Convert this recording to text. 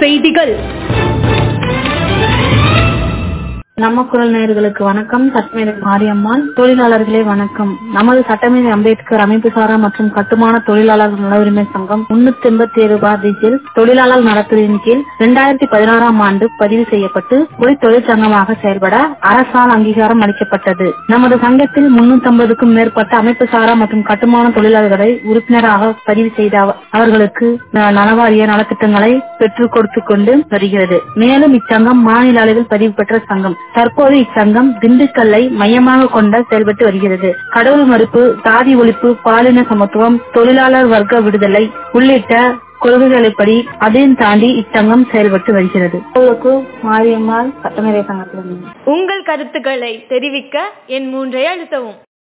செய்திகள் நம்ம குரல் நேயர்களுக்கு வணக்கம் சட்டமேதை மாரியம்மாள் தொழிலாளர்களே வணக்கம் நமது சட்டமேதை அம்பேத்கர் அமைப்பு சாரா மற்றும் கட்டுமான தொழிலாளர்கள் நல உரிமை சங்கம் முன்னூத்தி எண்பத்தி ஏழு பார் தொழிலாளர் நலத்துறையின் கீழ் இரண்டாயிரத்தி பதினாறாம் ஆண்டு பதிவு செய்யப்பட்டு ஒரு தொழிற்சங்கமாக செயல்பட அரசால் அங்கீகாரம் அளிக்கப்பட்டது நமது சங்கத்தில் முன்னூத்தி ஐம்பதுக்கும் மேற்பட்ட அமைப்பு சாரா மற்றும் கட்டுமான தொழிலாளர்களை உறுப்பினராக பதிவு செய்த அவ- அவர்களுக்கு ந- நலவாரிய நலத்திட்டங்களை பெற்றுக் கொடுத்துக் கொண்டு வருகிறது மேலும் இச்சங்கம் மாநில அளவில் பதிவு பெற்ற சங்கம் தற்போது இச்சங்கம் திண்டுக்கல்லை மையமாக கொண்ட செயல்பட்டு வருகிறது கடவுள் மறுப்பு சாதி ஒழிப்பு பாலின சமத்துவம் தொழிலாளர் வர்க்க விடுதலை உள்ளிட்ட கொள்கைகளைப்படி அதையும் தாண்டி இச்சங்கம் செயல்பட்டு வருகிறது உங்களுக்கு மாரியம்மாள் சட்டமேதை சங்கத்திலிருந்து உங்கள் கருத்துக்களை தெரிவிக்க என் மூன்றை அழுத்தவும்